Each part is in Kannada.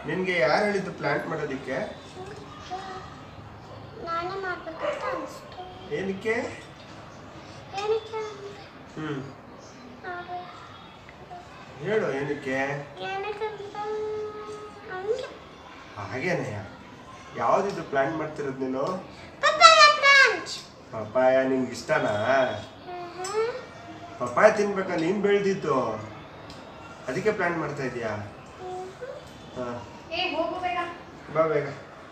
ನಿನ್ಗೆ ಯಾರು ಹೇಳಿದ್ದು ಪ್ಲಾಂಟ್ ಮಾಡೋದಿಕ್ಕೆ ನಾನೇ ಮಾಡ್ಬೇಕಂತ ಅನಿಸ್ತು ಏನಕ್ಕೆ ಏನಕ್ಕೆ ಅಂದ್ರೆ ಹ್ಮ್ ನಾವು ಹೇಳು ಏನಕ್ಕೆ ಏನಕ್ಕಂತ ಹಂಗೆ ಹಾಗೇನೆಯ ಯಾವ್ದಿದು ಪ್ಲಾಂಟ್ ಮಾಡ್ತಿರೋದು ನೀನು ಪಪ್ಪಾಯ ಬ್ರಾಂಚ್ ಪಪ್ಪಾಯ ನಿಂಗೆ ಇಷ್ಟನಾ ಪಪ್ಪಾಯ ತಿನ್ಬೇಕಾ ನೀನ್ ಬೆಳ್ದಿದ್ದು ಅದಕ್ಕೆ ಪ್ಲಾನ್ ಮಾಡ್ತಾ ಇದೀಯಾ ಹಾ ಏ ಹೋಗು ಬೇಗ ಬಾ ಬೇಗ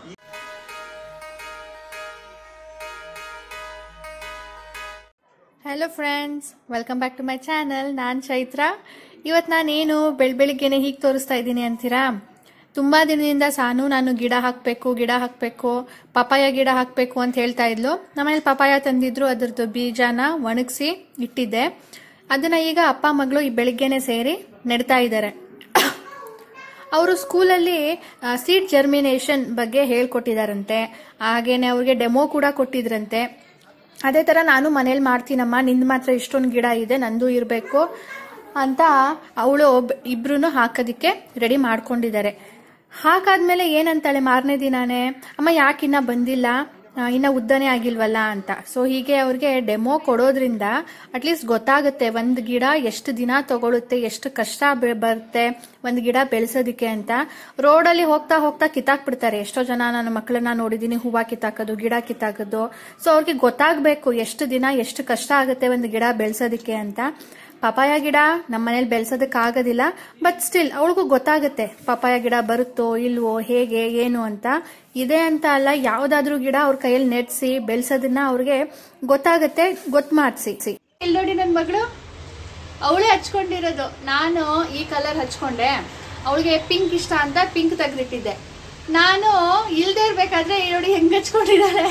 hello friends welcome back to my channel ನಾನು ಚೈತ್ರ ಇವತ್ತು ನಾನೇನು ಬೆಳ್ ಬೆಳಿಗ್ಗೆನೆ ಹೀಗೆ ತೋರಿಸ್ತಾ ಇದ್ದೀನಿ ಅಂತೀರಾ ತುಂಬ ದಿನದಿಂದ ಸಾನು ನಾನು ಗಿಡ ಹಾಕಬೇಕು ಗಿಡ ಹಾಕಬೇಕು ಪಪಾಯ ಗಿಡ ಹಾಕಬೇಕು ಅಂತ ಹೇಳ್ತಾ ಇದ್ಲು ನಮ್ಮನೇಲಿ ಪಪಾಯ ತಂದಿದ್ರು ಅದ್ರದ್ದು ಬೀಜನ ಒಣಗಿಸಿ ಇಟ್ಟಿದ್ದೆ ಅದನ್ನ ಈಗ ಅಪ್ಪ ಮಗಳು ಈ ಬೆಳಿಗ್ಗೆನೆ ಸೇರಿ ನೆಡ್ತಾ ಇದ್ದಾರೆ ಅವರು ಸ್ಕೂಲಲ್ಲಿ ಸೀಡ್ ಜರ್ಮಿನೇಷನ್ ಬಗ್ಗೆ ಹೇಳ್ಕೊಟ್ಟಿದಾರಂತೆ ಹಾಗೇನೆ ಅವ್ರಿಗೆ ಡೆಮೋ ಕೂಡ ಕೊಟ್ಟಿದ್ರಂತೆ ಅದೇ ತರ ನಾನು ಮನೇಲಿ ಮಾಡ್ತೀನಮ್ಮ ನಿಂದು ಮಾತ್ರ ಇಷ್ಟೊಂದು ಗಿಡ ಇದೆ ನಂದು ಇರಬೇಕು ಅಂತ ಅವಳು ಇಬ್ರು ಹಾಕೋದಿಕ್ಕೆ ರೆಡಿ ಮಾಡ್ಕೊಂಡಿದ್ದಾರೆ ಹಾಕಾದ್ಮೇಲೆ ಏನಂತಾಳೆ ಮಾರನೇ ದಿನಾನೇ ಅಮ್ಮ ಯಾಕಿನ್ನ ಬಂದಿಲ್ಲ ಆ, ಇನ್ನ ಉದ್ದನೇ ಆಗಿಲ್ವಲ್ಲ ಅಂತ ಸೊ ಹೀಗೆ ಅವ್ರಿಗೆ ಡೆಮೋ ಕೊಡೋದ್ರಿಂದ ಅಟ್ಲೀಸ್ಟ್ ಗೊತ್ತಾಗುತ್ತೆ ಒಂದು ಗಿಡ ಎಷ್ಟು ದಿನ ತಗೊಳುತ್ತೆ ಎಷ್ಟು ಕಷ್ಟ ಬೆ- ಬರುತ್ತೆ ಒಂದು ಗಿಡ ಬೆಳೆಸೋದಿಕ್ಕೆ ಅಂತ ರೋಡಲ್ಲಿ ಹೋಗ್ತಾ ಹೋಗ್ತಾ ಕಿತ್ತಾಕ್ಬಿಡ್ತಾರೆ ಎಷ್ಟೋ ಜನ ನನ್ನ ಮಕ್ಕಳನ್ನ ನೋಡಿದೀನಿ ಹೂವ ಕಿತ್ತಾಕೋದು ಗಿಡ ಕಿತ್ತಾಕೋದು ಸೊ ಅವ್ರಿಗೆ ಗೊತ್ತಾಗ್ಬೇಕು ಎಷ್ಟು ದಿನ ಎಷ್ಟು ಕಷ್ಟ ಆಗುತ್ತೆ ಒಂದು ಗಿಡ ಬೆಳೆಸೋದಿಕ್ಕೆ ಅಂತ ಪಪಾಯ ಗಿಡ ನಮ್ಮ ಮನೇಲಿ ಬೆಳೆಸೋದಕ್ಕಾಗೋದಿಲ್ಲ ಬಟ್ ಸ್ಟಿಲ್ ಅವಳಿಗೂ ಗೊತ್ತಾಗುತ್ತೆ ಪಪಾಯ ಗಿಡ ಬರುತ್ತೋ ಇಲ್ವೋ ಹೇಗೆ ಏನು ಅಂತ ಇದೆ ಅಂತ ಅಲ್ಲ ಯಾವ್ದಾದ್ರೂ ಗಿಡ ಅವ್ರ ಕೈಯಲ್ಲಿ ನೆಟ್ಸಿ ಬೆಳೆಸೋದನ್ನ ಅವ್ರಿಗೆ ಗೊತ್ತಾಗುತ್ತೆ ಗೊತ್ತು ಮಾಡಿಸಿ ಇಲ್ಲಿ ನೋಡಿ ನನ್ನ ಮಗಳು ಅವಳೇ ಹಚ್ಕೊಂಡಿರೋದು ನಾನು ಈ ಕಲರ್ ಹಚ್ಕೊಂಡೆ ಅವಳಿಗೆ ಪಿಂಕ್ ಇಷ್ಟ ಅಂತ ಪಿಂಕ್ ತೆಗೆದಿಟ್ಟಿದ್ದೆ ನಾನು ಇಲ್ದೇ ಇರ್ಬೇಕಾದ್ರೆ ಈ ನೋಡಿ ಹೆಂಗ್ ಹಚ್ಕೊಂಡಿದ್ದಾಳೆ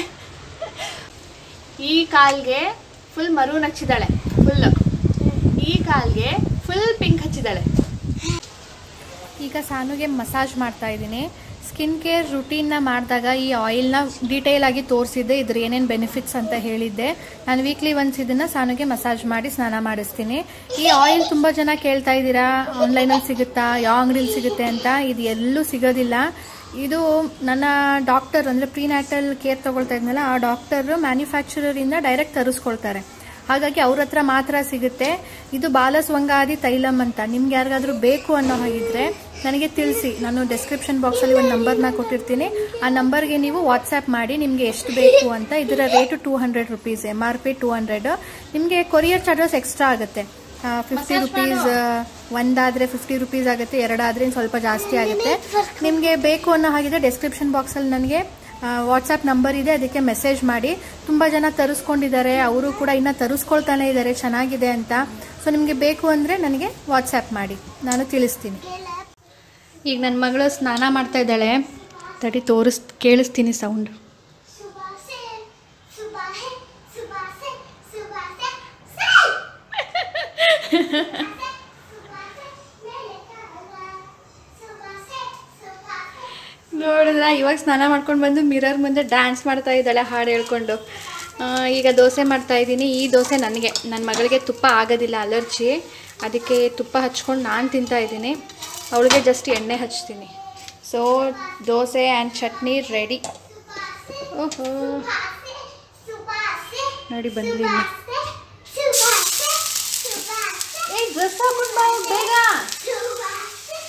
ಈ ಕಾಲ್ಗೆ ಫುಲ್ ಮರೂನ್ ಹಚ್ಚಿದಾಳೆ ಫುಲ್ ಈ ಕಾಲ್ಗೆ ಫುಲ್ ಪಿಂಕ್ ಹಚ್ಚಿದಾಳೆ ಈಗ ಸಾನುಗೆ ಮಸಾಜ್ ಮಾಡ್ತಾ ಇದ್ದೀನಿ ಸ್ಕಿನ್ ಕೇರ್ ರುಟೀನ್ನ ಮಾಡಿದಾಗ ಈ ಆಯಿಲ್ನ ಡೀಟೇಲ್ ಆಗಿ ತೋರಿಸಿದ್ದೆ ಇದ್ರ ಏನೇನು ಬೆನಿಫಿಟ್ಸ್ ಅಂತ ಹೇಳಿದ್ದೆ ನಾನು ವೀಕ್ಲಿ ಒನ್ಸ್ ಇದನ್ನ ಸಾನುಗೆ ಮಸಾಜ್ ಮಾಡಿ ಸ್ನಾನ ಮಾಡಿಸ್ತೀನಿ ಈ ಆಯಿಲ್ ತುಂಬ ಜನ ಕೇಳ್ತಾ ಇದ್ದೀರಾ ಆನ್ಲೈನಲ್ಲಿ ಸಿಗುತ್ತಾ ಯಾವ ಅಂಗಡಿಲಿ ಸಿಗುತ್ತೆ ಅಂತ ಇದು ಎಲ್ಲೂ ಸಿಗೋದಿಲ್ಲ ಇದು ನನ್ನ ಡಾಕ್ಟರ್ ಅಂದರೆ ಪ್ರೀನ್ಯಾಟಲ್ ಕೇರ್ ತಗೊಳ್ತಾ ಇದ್ನಲ್ಲ ಆ ಡಾಕ್ಟರ್ ಮ್ಯಾನುಫ್ಯಾಕ್ಚರರಿಂದ ಡೈರೆಕ್ಟ್ ತರಿಸ್ಕೊಳ್ತಾರೆ ಹಾಗಾಗಿ ಅವ್ರ ಹತ್ರ ಮಾತ್ರ ಸಿಗುತ್ತೆ ಇದು ಬಾಲಸ್ವಂಗಾದಿ ತೈಲಂ ಅಂತ ನಿಮ್ಗೆ ಯಾರಿಗಾದ್ರೂ ಬೇಕು ಅನ್ನೋ ಹಾಗಿದ್ರೆ ನನಗೆ ತಿಳಿಸಿ ನಾನು ಡಿಸ್ಕ್ರಿಪ್ಷನ್ ಬಾಕ್ಸಲ್ಲಿ ಒಂದು ನಂಬರ್ನ ಕೊಟ್ಟಿರ್ತೀನಿ ಆ ನಂಬರ್ಗೆ ನೀವು ವಾಟ್ಸ್ಆ್ಯಪ್ ಮಾಡಿ ನಿಮಗೆ ಎಷ್ಟು ಬೇಕು ಅಂತ ಇದರ rate two hundred rupees M R P two hundred ನಿಮಗೆ ಕೊರಿಯರ್ ಚಾರ್ಜಸ್ ಎಕ್ಸ್ಟ್ರಾ ಆಗುತ್ತೆ ಫಿಫ್ಟಿ ರುಪೀಸ್ ಒಂದಾದ್ರೆ ಫಿಫ್ಟಿ ರುಪೀಸ್ ಆಗುತ್ತೆ ಎರಡಾದ್ರೆ ಇನ್ನು ಸ್ವಲ್ಪ ಜಾಸ್ತಿ ಆಗುತ್ತೆ ನಿಮಗೆ ಬೇಕು ಅನ್ನೋ ಹಾಗಿದ್ರೆ ಡಿಸ್ಕ್ರಿಪ್ಷನ್ ಬಾಕ್ಸಲ್ಲಿ ನನಗೆ ವಾಟ್ಸಪ್ ನಂಬರ್ ಇದೆ ಅದಕ್ಕೆ ಮೆಸೇಜ್ ಮಾಡಿ ತುಂಬ ಜನ ತರಿಸ್ಕೊಂಡಿದ್ದಾರೆ ಅವರು ಕೂಡ ಇನ್ನು ತರಿಸ್ಕೊಳ್ತಾನೆ ಇದ್ದಾರೆ ಚೆನ್ನಾಗಿದೆ ಅಂತ ಸೊ ನಿಮಗೆ ಬೇಕು ಅಂದರೆ ನನಗೆ ವಾಟ್ಸಪ್ ಮಾಡಿ ನಾನು ತಿಳಿಸ್ತೀನಿ ಈಗ ನನ್ನ ಮಗಳು ಸ್ನಾನ ಮಾಡ್ತಾ ಇದ್ದಾಳೆ ತಡಿ ತೋರಿಸ್ ಕೇಳಿಸ್ತೀನಿ ಸೌಂಡ್ ಸುಭಾಸೆ ಸುಭಾಹೆ ಸುಭಾಸೆ ಸುಭಾಸೆ ಸುಭಾಸೆ ಮೇಲೆ ಕಾಲ ಸುಭಾಸೆ ಸುಭಾಸೆ ನೋಡಿದ್ರ ಇವಾಗ ಸ್ನಾನ ಮಾಡ್ಕೊಂಡು ಬಂದು ಮಿರರ್ ಮುಂದೆ ಡ್ಯಾನ್ಸ್ ಮಾಡ್ತಾ ಇದ್ದಾಳೆ ಹಾಡು ಹೇಳ್ಕೊಂಡು ಆ, ಈಗ ದೋಸೆ ಮಾಡ್ತಾ ಇದ್ದೀನಿ ಈ ದೋಸೆ ನನಗೆ ನನ್ನ ಮಗಳಿಗೆ ತುಪ್ಪ ಆಗೋದಿಲ್ಲ ಅಲರ್ಜಿ ಅದಕ್ಕೆ ತುಪ್ಪ ಹಚ್ಕೊಂಡು ನಾನು ತಿಂತಾ ಇದ್ದೀನಿ ಅವಳಿಗೆ ಜಸ್ಟ್ ಎಣ್ಣೆ ಹಚ್ತೀನಿ so dosa and chutney ready ಓಹೋ ಸುಭಾಸೆ ಸುಭಾಸೆ ನೋಡಿ ಬಂದ್ಲಿ ಇಲ್ಲಿ. ಸುಭಾಸೆ ಸುಭಾಸೆ ಏ ಡ್ರೆಸ್ ಹಾಕೊಂಡು ಬಾ ಬೇಗ ಸುಭಾಸೆ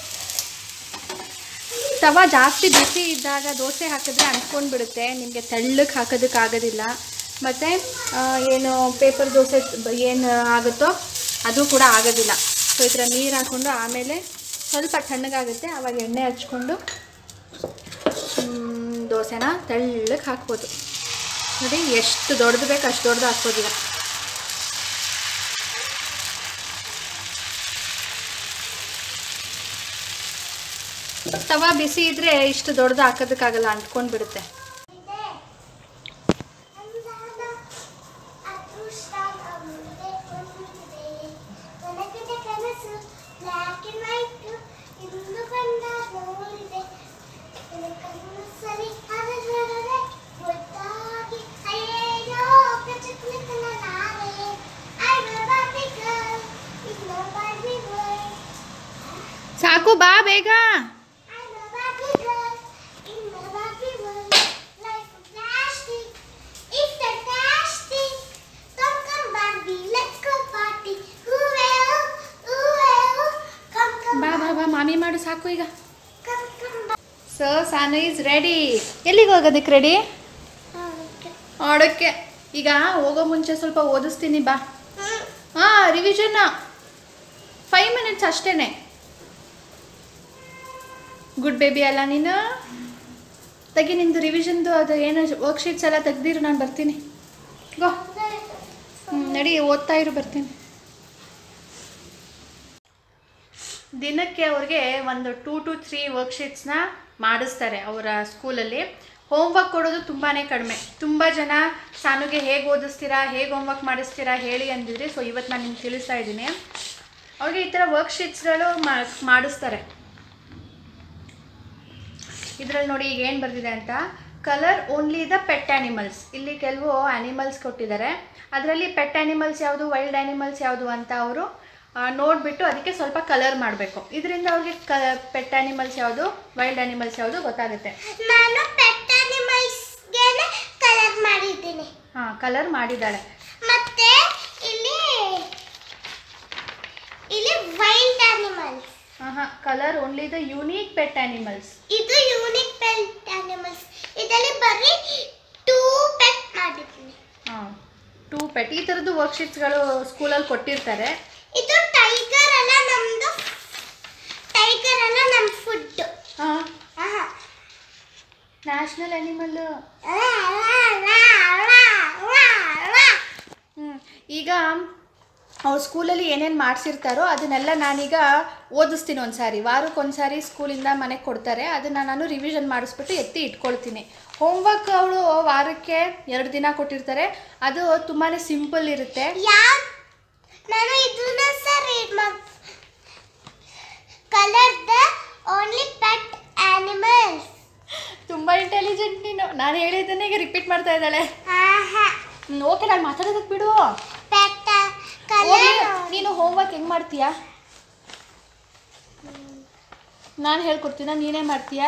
ತವ ಜಾಸ್ತಿ ಬಿಸಿ ಇದ್ದಾಗ ದೋಸೆ ಹಾಕಿದ್ರೆ ಅಂಟ್ಕೊಂಡು ಬಿಡುತ್ತೆ ನಿಮಗೆ ತೆಳ್ಳಗೆ ಹಾಕೋದಕ್ಕಾಗೋದಿಲ್ಲ ಮತ್ತು ಏನು ಪೇಪರ್ ದೋಸೆ ಏನು ಆಗುತ್ತೋ ಅದು ಕೂಡ ಆಗೋದಿಲ್ಲ ಸೊ ಈ ಥರ ನೀರು ಹಾಕ್ಕೊಂಡು ಆಮೇಲೆ ಸ್ವಲ್ಪ ತಣ್ಣಗಾಗುತ್ತೆ ಆವಾಗ ಎಣ್ಣೆ ಹಚ್ಕೊಂಡು ಮ್, ದೋಸೆನ ತೆಳ್ಳಗೆ ಹಾಕ್ಬೋದು ನೋಡಿ ಎಷ್ಟು ದೊಡ್ಡದು ಬೇಕು ಅಷ್ಟು ದೊಡ್ಡದು ಹಾಕ್ಬೋದಿಲ್ಲ ತವ ಬಿಸಿ ಇದ್ರೆ ಇಷ್ಟು ದೊಡ್ಡದು ಹಾಕೋದಕ್ಕಾಗಲ್ಲ ಅಂಟ್ಕೊಂಡು ಬಿಡುತ್ತೆ ಇದೆ ಅಂದಾದ ಅದೃಷ್ಟ ನಮ್ಮದೇ ಒಂದಿದೆ ನನಗಿದ ಕನಸು ಬ್ಲ್ಯಾಕ್ ಅಂಡ್ ವೈಟ್ ಇಂದು ಬಂದ ನೋಡಿದೆ ನನ್ನ ಕನಸಲ್ಲಿ ಹರದರದೆ ಮುದ್ದಾಗಿ ಅಯ್ಯಯ್ಯೋ ಪ್ರಚಕ್ಲಿಕನ ನಾನೇ I will not be girl, it's nobody boy. ಸಾಕು ಬಾ ಬೇಗ I will not be ಮಾಮಿ ಮಾಡು ಸಾಕು ಈಗ ಸೊ ಸಾನು ಈಸ್ ರೆಡಿ ಎಲ್ಲಿಗೆ ಹೋಗೋದಕ್ಕೆ ರೆಡಿ ಆಡೋಕ್ಕೆ ಈಗ ಹೋಗೋ ಮುಂಚೆ ಸ್ವಲ್ಪ ಓದಿಸ್ತೀನಿ ಬಾ ಹಾಂ ರಿವಿಷನ್ ಫೈವ್ ಮಿನಿಟ್ಸ್ ಅಷ್ಟೇನೆ ಗುಡ್ ಬೇಬಿ ಅಲ್ಲ ನೀನು ತೆಗಿ ನಿಂದು ರಿವಿಷನ್ದು ಅದು ಏನು ವರ್ಕ್ಶೀಟ್ಸ್ ಎಲ್ಲ ತೆಗ್ದಿರು ನಾನು ಬರ್ತೀನಿ ಗೋ ಹ್ಮ್, ನಡಿ ಓದ್ತಾ ಇರು ಬರ್ತೀನಿ ದಿನಕ್ಕೆ ಅವ್ರಿಗೆ ಒಂದು ಟೂ ಟು ತ್ರೀ ವರ್ಕ್ಶೀಟ್ಸ್ನ ಮಾಡಿಸ್ತಾರೆ ಅವರ ಸ್ಕೂಲಲ್ಲಿ ಹೋಮ್ವರ್ಕ್ ಕೊಡೋದು ತುಂಬಾ ಕಡಿಮೆ ತುಂಬ ಜನ ಸಾನುಗೆ ಹೇಗೆ ಓದಿಸ್ತೀರಾ ಹೇಗೆ ಹೋಮ್ವರ್ಕ್ ಮಾಡಿಸ್ತೀರಾ ಹೇಳಿ ಅಂದಿದ್ರಿ ಸೊ ಇವತ್ತು ನಾನು ನಿಮ್ಗೆ ತಿಳಿಸ್ತಾ ಇದ್ದೀನಿ ಅವ್ರಿಗೆ ಈ ಥರ ವರ್ಕ್ಶೀಟ್ಸ್ಗಳು ಮಾಡಿಸ್ತಾರೆ ಇದರಲ್ಲಿ ನೋಡಿ ಈಗ ಏನು ಬರ್ದಿದೆ ಅಂತ colour only the pet animals ಇಲ್ಲಿ ಕೆಲವು ಆ್ಯನಿಮಲ್ಸ್ ಕೊಟ್ಟಿದ್ದಾರೆ ಅದರಲ್ಲಿ ಪೆಟ್ ಆ್ಯನಿಮಲ್ಸ್ ಯಾವುದು ವೈಲ್ಡ್ ಆ್ಯನಿಮಲ್ಸ್ ಯಾವುದು ಅಂತ ಅವರು ನೋಡಿಬಿಟ್ಟು ಅದಕ್ಕೆ ಸ್ವಲ್ಪ ಕಲರ್ ಮಾಡಬೇಕು ಇದರಿಂದ ಅವ್ರಿಗೆ ಕ ಪೆಟ್ ಆ್ಯನಿಮಲ್ಸ್ ಯಾವುದು ವೈಲ್ಡ್ ಆ್ಯನಿಮಲ್ಸ್ ಯಾವುದು ಗೊತ್ತಾಗುತ್ತೆ ನಾನು ಪೆಟ್ ಅನಿಮಲ್ಸ್ಗೆನೆ ಕಲರ್ ಮಾಡಿದ್ದೀನಿ ಹಾಂ ಕಲರ್ ಮಾಡಿದ್ದಾಳೆ ಮತ್ತೆ ಇಲ್ಲಿ ಇಲ್ಲಿ ವೈಲ್ಡ್ ಅನಿಮಲ್ಸ್ ಹಾಂ ಹಾಂ colour only the unique pet animals ಇದು ಯೂನಿಕ್ ಪೆಟ್ ಅನಿಮಲ್ಸ್ ಇದರಲ್ಲಿ ಬರೀ ಟೂ ಪೆಟ್ ಮಾಡಿದ್ದೀನಿ ಹಾಂ ಟೂ ಪೆಟ್ ಈ ಥರದ್ದು ವರ್ಕ್ಶೀಟ್ಸ್ಗಳು ಸ್ಕೂಲಲ್ಲಿ ಕೊಟ್ಟಿರ್ತಾರೆ ಇದು ಟೈಗರ್ ಅಲ್ಲ ನಮ್ದು ಟೈಗರ್ ಅಲ್ಲ ನಮ್ಮ ಫುಡ್ ಹಾಂ ನ್ಯಾಷನಲ್ ಆ್ಯನಿಮಲ್ಲು ಹ್ಮ್. ಈಗ ಅವ್ರ ಸ್ಕೂಲಲ್ಲಿ ಏನೇನು ಮಾಡಿಸಿರ್ತಾರೋ ಅದನ್ನೆಲ್ಲ ನಾನೀಗ ಓದಿಸ್ತೀನಿ ಒಂದು ಸಾರಿ ವಾರಕ್ಕೊಂದು ಸಾರಿ ಸ್ಕೂಲಿಂದ ಮನೆಗೆ ಕೊಡ್ತಾರೆ ಅದನ್ನು ನಾನು ರಿವಿಷನ್ ಮಾಡಿಸ್ಬಿಟ್ಟು ಎತ್ತಿ ಇಟ್ಕೊಳ್ತೀನಿ ಹೋಮ್ವರ್ಕ್ ಅವಳು ವಾರಕ್ಕೆ ಎರಡು ದಿನ ಕೊಟ್ಟಿರ್ತಾರೆ ಅದು ತುಂಬಾ ಸಿಂಪಲ್ ಇರುತ್ತೆ ಯಾವ ನಾನು ಇದನ್ನ ಸಹ ರೀಡ್ ಮಾಡ್ colour the only pet animals ತುಂಬ ಇಂಟೆಲಿಜೆಂಟ್ ನೀನು ನಾನು ಹೇಳಿದ್ದನ್ನೇ ಈಗ ರಿಪೀಟ್ ಮಾಡ್ತಾ ಇದ್ದಾಳೆ ಓಕೆ ನಾನು ಮಾತಾಡೋದಕ್ಕೆ ಬಿಡು ಪೆಟ್ ಹೋಗ್ಲಿ, ಕಲರ್ ನೀನು ಹೋಮ್ವರ್ಕ್ ಹೆಂಗೆ ಮಾಡ್ತೀಯಾ ನಾನು ಹೇಳ್ಕೊಡ್ತೀನ ನೀನೇ ಮಾಡ್ತೀಯಾ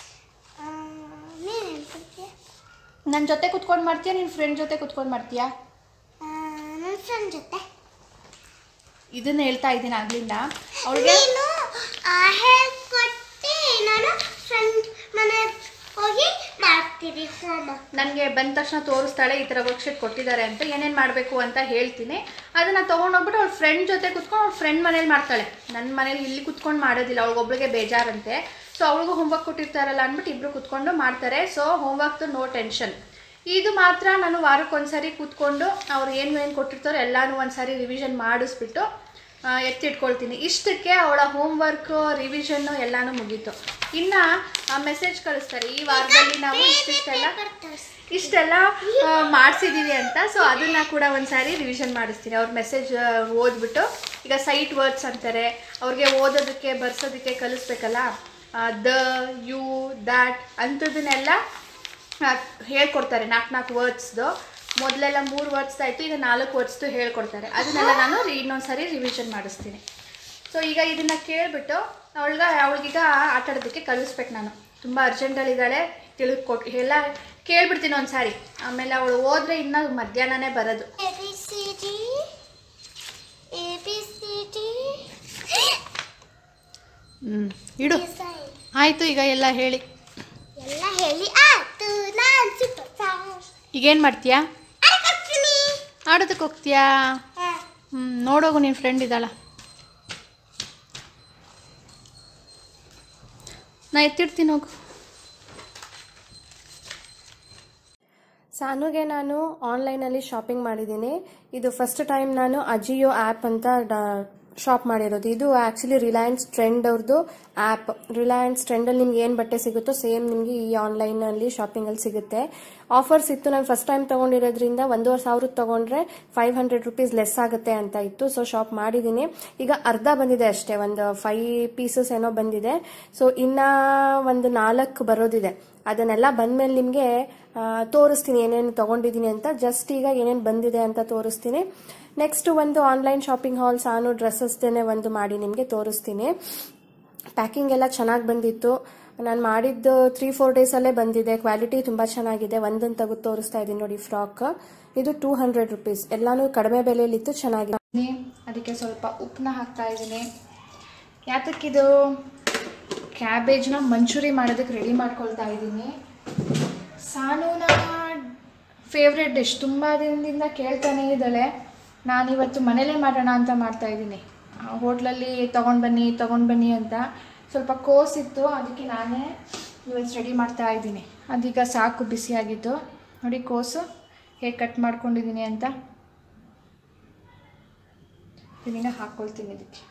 ನೀನು ಹೇಳ್ಕೊಡ್ತೀಯ ನನ್ನ ಜೊತೆ ಕುತ್ಕೊಂಡು ಮಾಡ್ತೀಯಾ ನಿನ್ನ ಫ್ರೆಂಡ್ ಜೊತೆ ಕುತ್ಕೊಂಡು ಮಾಡ್ತೀಯಾ ನನ್ನ ಫ್ರೆಂಡ್ ಜೊತೆ ಇದನ್ನ ಹೇಳ್ತಾ ಇದ್ದೀನಿ ಆಗ್ಲಿಂದ ಅವಳಿಗೆ ನೀನು ಆ, ಹೇಳ್ಕೊಟ್ಟು ನಾನು ಫ್ರೆಂಡ್ ಮನೆ ಹೋಗಿ ಮಾಡ್ತೀವಿ ಹೋಮ ನನಗೆ ಬಂದ ತಕ್ಷಣ ತೋರಿಸ್ತಾಳೆ ಈ ಥರ ವರ್ಕ್ಶೀಟ್ ಕೊಟ್ಟಿದ್ದಾರೆ ಅಂತ ಏನೇನು ಮಾಡಬೇಕು ಅಂತ ಹೇಳ್ತೀನಿ ಅದನ್ನು ತೊಗೊಂಡೋಗ್ಬಿಟ್ಟು ಅವ್ಳ ಫ್ರೆಂಡ್ ಜೊತೆ ಕುತ್ಕೊಂಡು ಅವ್ಳ ಫ್ರೆಂಡ್ ಮನೇಲಿ ಮಾಡ್ತಾಳೆ ನನ್ನ ಮನೇಲಿ ಇಲ್ಲಿ ಕುತ್ಕೊಂಡು ಮಾಡೋದಿಲ್ಲ ಅವಳಿಗೊಬ್ಳಿಗೆ ಬೇಜಾರಂತೆ ಸೊ ಅವಳಿಗೂ ಹೋಮ್ವರ್ಕ್ ಕೊಟ್ಟಿರ್ತಾರಲ್ಲ ಅಂದ್ಬಿಟ್ಟು ಇಬ್ಬರು ಕುತ್ಕೊಂಡು ಮಾಡ್ತಾರೆ ಸೊ ಹೋಮ್ವರ್ಕ್ದು ನೋ ಟೆನ್ಷನ್ ಇದು ಮಾತ್ರ ನಾನು ವಾರಕ್ಕೊಂದ್ಸರಿ ಕೂತ್ಕೊಂಡು ಅವ್ರು ಏನು ಏನು ಕೊಟ್ಟಿರ್ತಾರೋ ಎಲ್ಲನೂ ಒಂದ್ಸರಿ ರಿವಿಷನ್ ಮಾಡಿಸ್ಬಿಟ್ಟು ಆ, ಎತ್ತಿಟ್ಕೊಳ್ತೀನಿ ಇಷ್ಟಕ್ಕೆ ಅವಳ ಹೋಮ್ವರ್ಕು ರಿವಿಷನ್ನು ಎಲ್ಲನೂ ಮುಗೀತು ಇನ್ನು ಮೆಸೇಜ್ ಕಳಿಸ್ತಾರೆ ಈ ವಾರದಲ್ಲಿ ನಾವು ಇಷ್ಟಿಷ್ಟೆಲ್ಲ ಇಷ್ಟೆಲ್ಲ ಮಾಡಿಸಿದ್ದೀವಿ ಅಂತ ಸೊ ಅದನ್ನು ಕೂಡ ಒಂದ್ಸಾರಿ ರಿವಿಷನ್ ಮಾಡಿಸ್ತೀನಿ ಅವ್ರ ಮೆಸೇಜ್ ಓದ್ಬಿಟ್ಟು ಈಗ ಸೈಟ್ ವರ್ಡ್ಸ್ ಅಂತಾರೆ ಅವ್ರಿಗೆ ಓದೋದಕ್ಕೆ ಬರ್ಸೋದಕ್ಕೆ ಕಲಿಸ್ಬೇಕಲ್ಲ ದ ಯು ದ್ಯಾಟ್ ಅಂಥದ್ದನ್ನೆಲ್ಲ ಆ, ಹೇಳ್ಕೊಡ್ತಾರೆ ನಾಲ್ಕು ನಾಲ್ಕು ವರ್ಡ್ಸ್ದು ಮೊದಲೆಲ್ಲ ಮೂರು ವರ್ಡ್ಸ್ ಆಯಿತು ಈಗ ನಾಲ್ಕು ವರ್ಡ್ಸ್ದು ಹೇಳ್ಕೊಡ್ತಾರೆ ಅದನ್ನೆಲ್ಲ ನಾನು ಇನ್ನೊಂದು ಸಾರಿ ರಿವಿಷನ್ ಮಾಡಿಸ್ತೀನಿ ಸೊ ಈಗ ಇದನ್ನು ಕೇಳಿಬಿಟ್ಟು ಅವಳಿಗೆ ಅವಳಿಗೀಗ ಆಟ ಆಡೋದಕ್ಕೆ ಕಳಿಸ್ಬೇಕು ನಾನು ತುಂಬ ಅರ್ಜೆಂಟಲ್ಲಿದ್ದಾಳೆ ತಿಳಿದ್ಕೊಟ್ಟು ಎಲ್ಲ ಕೇಳ್ಬಿಡ್ತೀನಿ ಒಂದು ಸಾರಿ ಆಮೇಲೆ ಅವಳು ಹೋದ್ರೆ ಇನ್ನೂ ಮಧ್ಯಾಹ್ನನೇ ಬರೋದು A B C D A B C D ಹ್ಞೂ ಇಡು ಡಿಸೈನ್ ಆಯಿತು ಈಗ ಎಲ್ಲ ಹೇಳಿ ಎಲ್ಲ ಹೇಳಿ ಆಯ್ತು ನಾನು ಸೂಪರ್ ಸ್ಟಾರ್ ಈಗೇನು ಮಾಡ್ತೀಯಾ ಅರಕತ್ತೀನಿ ಆಡೋದಕ್ಕೆ ಹೋಗ್ತೀಯಾ ಹ್ಞೂ ನೋಡೋಗು ನಿನ್ನ ಫ್ರೆಂಡ್ ಇದ್ದಾಳ ನಾ ಎತ್ತಿಡ್ತೀನಿ ಹೋಗು ಸಾನುಗೆ ನಾನು ಆನ್ಲೈನಲ್ಲಿ ಶಾಪಿಂಗ್ ಮಾಡಿದ್ದೀನಿ ಇದು ಫಸ್ಟ್ ಟೈಮ್ ನಾನು ಅಜಿಯೋ ಆ್ಯಪ್ ಅಂತ ಶಾಪ್ ಮಾಡಿರೋದು ಇದು ಆ್ಯಕ್ಚುಲಿ ರಿಲಯನ್ಸ್ ಟ್ರೆಂಡ್ ಅವ್ರದ್ದು ಆ್ಯಪ್ ರಿಲಯನ್ಸ್ ಟ್ರೆಂಡಲ್ಲಿ ನಿಮ್ಗೆ ಏನು ಬಟ್ಟೆ ಸಿಗುತ್ತೋ ಸೇಮ್ ನಿಮಗೆ ಈ ಆನ್ಲೈನಲ್ಲಿ ಶಾಪಿಂಗಲ್ಲಿ ಸಿಗುತ್ತೆ ಆಫರ್ಸ್ ಇತ್ತು ನಾನು ಫಸ್ಟ್ ಟೈಮ್ ತೊಗೊಂಡಿರೋದ್ರಿಂದ ಒಂದೂವರೆ ಸಾವಿರದ ತೊಗೊಂಡ್ರೆ ಫೈವ್ ಹಂಡ್ರೆಡ್ ರುಪೀಸ್ ಲೆಸ್ ಆಗುತ್ತೆ ಅಂತ ಇತ್ತು ಸೊ ಶಾಪ್ ಮಾಡಿದ್ದೀನಿ ಈಗ ಅರ್ಧ ಬಂದಿದೆ ಅಷ್ಟೇ ಒಂದು ಫೈವ್ ಪೀಸಸ್ ಏನೋ ಬಂದಿದೆ ಸೊ ಇನ್ನ ಒಂದು ನಾಲ್ಕು ಬರೋದಿದೆ ಅದನ್ನೆಲ್ಲ ಬಂದ್ಮೇಲೆ ನಿಮಗೆ ತೋರಿಸ್ತೀನಿ ಏನೇನು ತೊಗೊಂಡಿದ್ದೀನಿ ಅಂತ ಜಸ್ಟ್ ಈಗ ಏನೇನು ಬಂದಿದೆ ಅಂತ ತೋರಿಸ್ತೀನಿ ನೆಕ್ಸ್ಟ್ ಒಂದು ಆನ್ಲೈನ್ ಶಾಪಿಂಗ್ ಹಾಲ್ ಸಾನು ಡ್ರೆಸ್ಸಸ್ದೇನೆ ಒಂದು ಮಾಡಿ ನಿಮಗೆ ತೋರಿಸ್ತೀನಿ ಪ್ಯಾಕಿಂಗ್ ಎಲ್ಲ ಚೆನ್ನಾಗಿ ಬಂದಿತ್ತು ನಾನು ಮಾಡಿದ್ದು ತ್ರೀ ಫೋರ್ ಡೇಸಲ್ಲೇ ಬಂದಿದೆ ಕ್ವಾಲಿಟಿ ತುಂಬ ಚೆನ್ನಾಗಿದೆ ಒಂದನ್ನು ತೆಗೆದು ತೋರಿಸ್ತಾ ಇದ್ದೀನಿ ನೋಡಿ ಫ್ರಾಕ್ ಇದು ಟೂ ಹಂಡ್ರೆಡ್ ರುಪೀಸ್ ಎಲ್ಲಾನು ಕಡಿಮೆ ಬೆಲೆಯಲ್ಲಿತ್ತು ಚೆನ್ನಾಗಿದೆ ಅದಕ್ಕೆ ಸ್ವಲ್ಪ ಉಪ್ಪನ್ನ ಹಾಕ್ತಾ ಇದ್ದೀನಿ ಯಾತಕ್ಕಿದು ಕ್ಯಾಬೇಜ್ನ ಮಂಚೂರಿ ಮಾಡೋದಕ್ಕೆ ರೆಡಿ ಮಾಡ್ಕೊಳ್ತಾ ಇದ್ದೀನಿ ಸಾನುನ ಫೇವ್ರೆಟ್ ಡಿಶ್ ತುಂಬ ದಿನದಿಂದ ಕೇಳ್ತಾನೇ ಇದ್ದಾಳೆ ನಾನಿವತ್ತು ಮನೇಲೇ ಮಾಡೋಣ ಅಂತ ಮಾಡ್ತಾ ಇದ್ದೀನಿ ಹೋಟ್ಲಲ್ಲಿ ತೊಗೊಂಡು ಬನ್ನಿ ತೊಗೊಂಡು ಬನ್ನಿ ಅಂತ ಸ್ವಲ್ಪ ಕೋಸಿತ್ತು ಅದಕ್ಕೆ ನಾನೇ ಇವತ್ತು ರೆಡಿ ಮಾಡ್ತಾ ಇದ್ದೀನಿ ಅದೀಗ ಸಾಕು ಬಿಸಿಯಾಗಿತ್ತು ನೋಡಿ ಕೋಸು ಹೇಗೆ ಕಟ್ ಮಾಡ್ಕೊಂಡಿದ್ದೀನಿ ಅಂತ ಇದೀಗ ಹಾಕ್ಕೊಳ್ತೀನಿ ಇದಕ್ಕೆ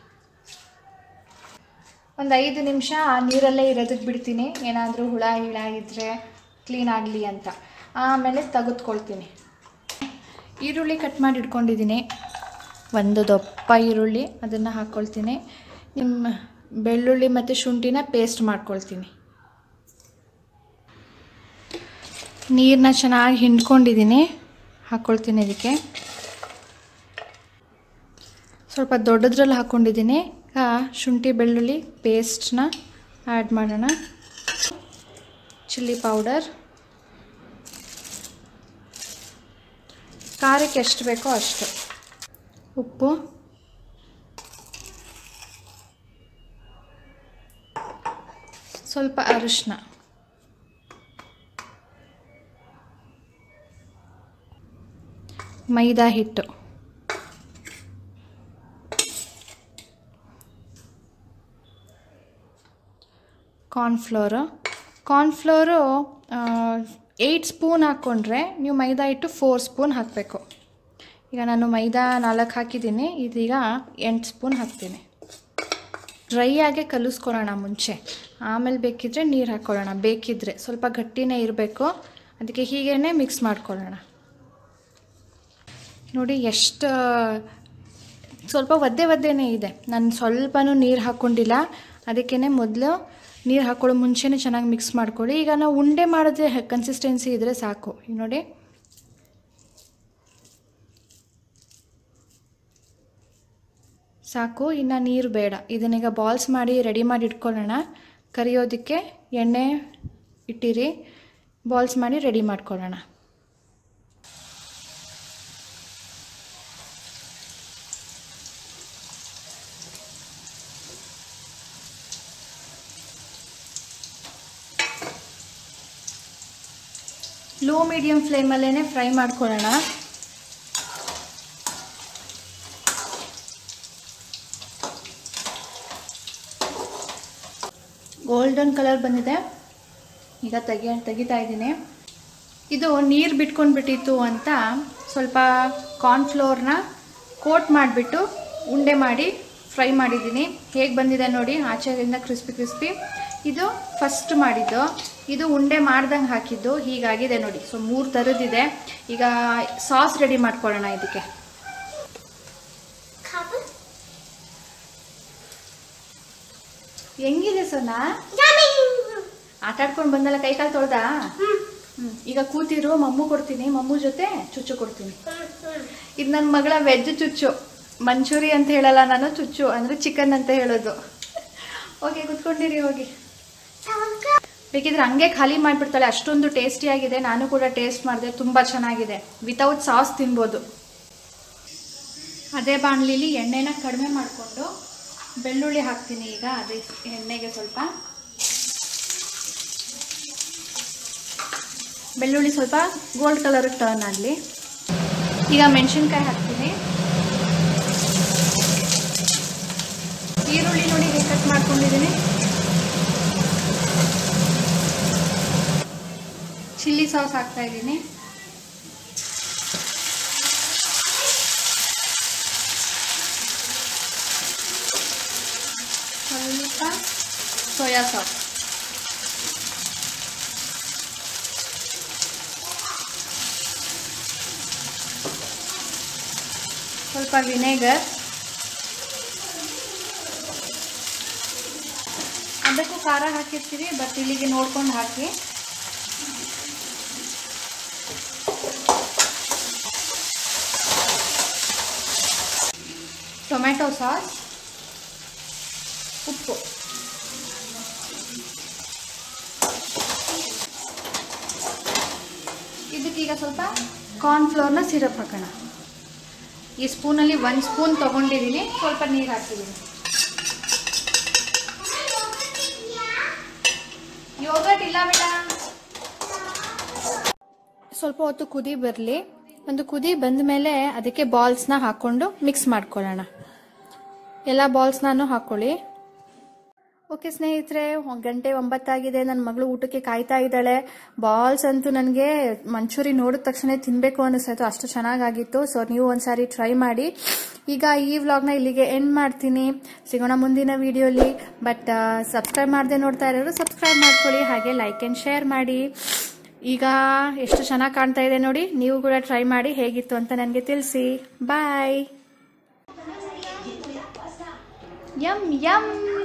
ಒಂದು ಐದು ನಿಮಿಷ ನೀರಲ್ಲೇ ಇರೋದಕ್ಕೆ ಬಿಡ್ತೀನಿ ಏನಾದರೂ ಹುಳ ಹಿಳ ಇದ್ದರೆ ಕ್ಲೀನ್ ಆಗಲಿ ಅಂತ ಆಮೇಲೆ ತೆಗೆದುಕೊಳ್ತೀನಿ ಈರುಳ್ಳಿ ಕಟ್ ಮಾಡಿ ಇಟ್ಕೊಂಡಿದ್ದೀನಿ ಒಂದು ದಪ್ಪ ಈರುಳ್ಳಿ ಅದನ್ನು ಹಾಕ್ಕೊಳ್ತೀನಿ ನಿಮ್ಮ ಬೆಳ್ಳುಳ್ಳಿ ಮತ್ತು ಶುಂಠಿನ ಪೇಸ್ಟ್ ಮಾಡ್ಕೊಳ್ತೀನಿ ನೀರನ್ನ ಚೆನ್ನಾಗಿ ಹಿಂಡ್ಕೊಂಡಿದ್ದೀನಿ ಹಾಕ್ಕೊಳ್ತೀನಿ ಇದಕ್ಕೆ ಸ್ವಲ್ಪ ದೊಡ್ಡದ್ರಲ್ಲಿ ಹಾಕ್ಕೊಂಡಿದ್ದೀನಿ ಈಗ ಶುಂಠಿ ಬೆಳ್ಳುಳ್ಳಿ ಪೇಸ್ಟ್ನ ಆ್ಯಡ್ ಮಾಡೋಣ ಚಿಲ್ಲಿ ಪೌಡರ್ ಖಾರಕ್ಕೆ ಎಷ್ಟು ಬೇಕೋ ಅಷ್ಟು ಉಪ್ಪು ಸ್ವಲ್ಪ ಅರಿಶಿನ ಮೈದಾ ಹಿಟ್ಟು ಕಾರ್ನ್ಫ್ಲೋರು ಕಾರ್ನ್ಫ್ಲೋರು ಏಯ್ಟ್ ಸ್ಪೂನ್ ಹಾಕ್ಕೊಂಡ್ರೆ ನೀವು ಮೈದಾ ಹಿಟ್ಟು ಫೋರ್ ಸ್ಪೂನ್ ಹಾಕಬೇಕು ಈಗ ನಾನು ಮೈದಾ ನಾಲ್ಕು ಹಾಕಿದ್ದೀನಿ ಇದೀಗ ಎಂಟು ಸ್ಪೂನ್ ಹಾಕ್ತೀನಿ ಡ್ರೈ ಆಗೇ ಕಲಿಸ್ಕೊಳ್ಳೋಣ ಮುಂಚೆ ಆಮೇಲೆ ಬೇಕಿದ್ದರೆ ನೀರು ಹಾಕ್ಕೊಳ್ಳೋಣ ಬೇಕಿದ್ದರೆ ಸ್ವಲ್ಪ ಗಟ್ಟಿನೇ ಇರಬೇಕು ಅದಕ್ಕೆ ಹೀಗೇ ಮಿಕ್ಸ್ ಮಾಡ್ಕೊಳ್ಳೋಣ ನೋಡಿ ಎಷ್ಟು ಸ್ವಲ್ಪ ಒದ್ದೆ ಒದ್ದೆನೇ ಇದೆ ನಾನು ಸ್ವಲ್ಪನೂ ನೀರು ಹಾಕ್ಕೊಂಡಿಲ್ಲ ಅದಕ್ಕೇ ಮೊದಲು ನೀರು ಹಾಕ್ಕೊಳ್ಳೋ ಮುಂಚೆನೇ ಚೆನ್ನಾಗಿ ಮಿಕ್ಸ್ ಮಾಡ್ಕೊಳ್ಳಿ ಈಗ ನಾವು ಉಂಡೆ ಮಾಡಿದ್ರೆ ಕನ್ಸಿಸ್ಟೆನ್ಸಿ ಇದ್ದರೆ ಸಾಕು ಈಗ ನೋಡಿ ಸಾಕು ಇನ್ನು ನೀರು ಬೇಡ ಇದನ್ನೀಗ ಬಾಲ್ಸ್ ಮಾಡಿ ರೆಡಿ ಮಾಡಿ ಇಟ್ಕೊಳ್ಳೋಣ ಕರಿಯೋದಕ್ಕೆ ಎಣ್ಣೆ ಇಟ್ಟಿರಿ ಬಾಲ್ಸ್ ಮಾಡಿ ರೆಡಿ ಮಾಡ್ಕೊಳ್ಳೋಣ ಲೋ ಮೀಡಿಯಮ್ ಫ್ಲೇಮಲ್ಲೇ ಫ್ರೈ ಮಾಡ್ಕೊಳ್ಳೋಣ ಗೋಲ್ಡನ್ ಕಲರ್ ಬಂದಿದೆ ಈಗ ತೆಗಿ ತೆಗಿತಾ ಇದ್ದೀನಿ ಇದು ನೀರು ಬಿಟ್ಕೊಂಡು ಬಿಟ್ಟಿತ್ತು ಅಂತ ಸ್ವಲ್ಪ ಕಾರ್ನ್ಫ್ಲೋರ್ನ ಕೋಟ್ ಮಾಡಿಬಿಟ್ಟು ಉಂಡೆ ಮಾಡಿ ಫ್ರೈ ಮಾಡಿದ್ದೀನಿ ಹೇಗೆ ಬಂದಿದೆ ನೋಡಿ ಆಚೆಯಿಂದ ಕ್ರಿಸ್ಪಿ ಕ್ರಿಸ್ಪಿ ಇದು ಫಸ್ಟ್ ಮಾಡಿದ್ದು ಇದು ಉಂಡೆ ಮಾಡ್ದಂಗೆ ಹಾಕಿದ್ದು ಹೀಗಾಗಿದೆ ನೋಡಿ ಸೊ ಮೂರು ಥರದ್ದಿದೆ ಈಗ ಸಾಸ್ ರೆಡಿ ಮಾಡ್ಕೊಳ್ಳೋಣ ಇದಕ್ಕೆ ಖಾಬು ಹೆಂಗಿದೆ ಸೋನಾ ಯಮ್ಮಿ ಆಟ ಆಡ್ಕೊಂಡು ಬಂದಲ್ಲ ಕೈ ಕಾಲು ತೊಳ್ದಾ ಹ್ಮ್. ಈಗ ಕೂತಿರು ಮಮ್ಮು ಕೊಡ್ತೀನಿ ಮಮ್ಮು ಜೊತೆ ಚುಚ್ಚು ಕೊಡ್ತೀನಿ ಇದು ನನ್ನ ಮಗಳ ವೆಜ್ ಚುಚ್ಚು ಮಂಚೂರಿ ಅಂತ ಹೇಳಲ್ಲ ನಾನು ಚುಚ್ಚು ಅಂದರೆ ಚಿಕನ್ ಅಂತ ಹೇಳೋದು ಓಕೆ ಕುತ್ಕೊಂಡಿರಿ ಹೋಗಿ ಬೇಕಿದ್ರೆ ಹಂಗೆ ಖಾಲಿ ಮಾಡಿಬಿಡ್ತಾಳೆ ಅಷ್ಟೊಂದು ಟೇಸ್ಟಿಯಾಗಿದೆ ನಾನು ಕೂಡ ಟೇಸ್ಟ್ ಮಾಡಿದೆ ತುಂಬ ಚೆನ್ನಾಗಿದೆ ವಿತೌಟ್ ಸಾಸ್ ತಿನ್ಬೋದು ಅದೇ ಬಾಣಲಿಲಿ ಎಣ್ಣೆನ ಕಡಿಮೆ ಮಾಡಿಕೊಂಡು ಬೆಳ್ಳುಳ್ಳಿ ಹಾಕ್ತೀನಿ ಈಗ ಅದೇ ಎಣ್ಣೆಗೆ ಸ್ವಲ್ಪ ಬೆಳ್ಳುಳ್ಳಿ ಸ್ವಲ್ಪ ಗೋಲ್ಡ್ ಕಲರ್ಗೆ ಟರ್ನ್ ಆಗಲಿ ಈಗ ಮೆಣಸಿನ್ಕಾಯಿ ಹಾಕ್ತೀನಿ ಈರುಳ್ಳಿ ನೋಡಿ ಹೇಗೆ ಕಟ್ ಮಾಡ್ಕೊಂಡಿದ್ದೀನಿ ಚಿಲ್ಲಿ ಸಾಸ್ ಹಾಕ್ತಾ ಇದ್ದೀನಿ ಸ್ವಲ್ಪ ಸೋಯಾ ಸಾಸ್ ಸ್ವಲ್ಪ ವಿನೆಗರ್ ಅದಕ್ಕೂ ಖಾರ ಹಾಕಿರ್ತೀವಿ ಬಟ್ ಇಲ್ಲಿಗೆ ನೋಡ್ಕೊಂಡು ಹಾಕಿ ಟೊಮೆಟೊ ಸಾಸ್ ಉಪ್ಪು ಇದಕ್ಕೀಗ ಸ್ವಲ್ಪ ಕಾರ್ನ್ಫ್ಲೋರ್ನ ಸಿರಪ್ ಹಾಕೋಣ ಈ ಸ್ಪೂನಲ್ಲಿ ಒಂದು ಸ್ಪೂನ್ ತೊಗೊಂಡಿದ್ದೀನಿ ಸ್ವಲ್ಪ ನೀರು ಹಾಕಿದ್ದೀನಿ ಯೋಗಟ್ ಇಲ್ಲ ಬೇಡ ಸ್ವಲ್ಪ ಹೊತ್ತು ಕುದಿ ಬರಲಿ ಒಂದು ಕುದಿ ಬಂದ ಮೇಲೆ ಅದಕ್ಕೆ ಬಾಲ್ಸ್ನ ಹಾಕ್ಕೊಂಡು ಮಿಕ್ಸ್ ಮಾಡ್ಕೊಳ್ಳೋಣ ಎಲ್ಲ ಬಾಲ್ಸ್ನೂ ಹಾಕ್ಕೊಳ್ಳಿ ಓಕೆ ಸ್ನೇಹಿತರೆ ಒಂದ್ ಗಂಟೆ ಒಂಬತ್ತಾಗಿದೆ ನನ್ನ ಮಗಳು ಊಟಕ್ಕೆ ಕಾಯ್ತಾ ಇದ್ದಾಳೆ ಬಾಲ್ಸ್ ಅಂತೂ ನನಗೆ ಮಂಚೂರಿ ನೋಡಿದ ತಕ್ಷಣ ತಿನ್ನಬೇಕು ಅನಿಸ್ತಾಯಿತು ಅಷ್ಟು ಚೆನ್ನಾಗಾಗಿತ್ತು ಸೊ ನೀವು ಒಂದ್ಸಾರಿ ಟ್ರೈ ಮಾಡಿ ಈಗ ಈ ವ್ಲಾಗ್ನ ಇಲ್ಲಿಗೆ ಎಂಡ್ ಮಾಡ್ತೀನಿ ಸಿಗೋಣ ಮುಂದಿನ ವಿಡಿಯೋಲಿ ಬಟ್ ಸಬ್ಸ್ಕ್ರೈಬ್ ಮಾಡದೆ ನೋಡ್ತಾ ಇರೋರು ಸಬ್ಸ್ಕ್ರೈಬ್ ಮಾಡ್ಕೊಳ್ಳಿ ಹಾಗೆ ಲೈಕ್ ಆ್ಯಂಡ್ ಶೇರ್ ಮಾಡಿ ಈಗ ಎಷ್ಟು ಚೆನ್ನಾಗಿ ಕಾಣ್ತಾ ಇದೆ ನೋಡಿ ನೀವು ಕೂಡ ಟ್ರೈ ಮಾಡಿ ಹೇಗಿತ್ತು ಅಂತ ನನಗೆ ತಿಳಿಸಿ ಬಾಯ್ ಯಮ್ ಯಮ್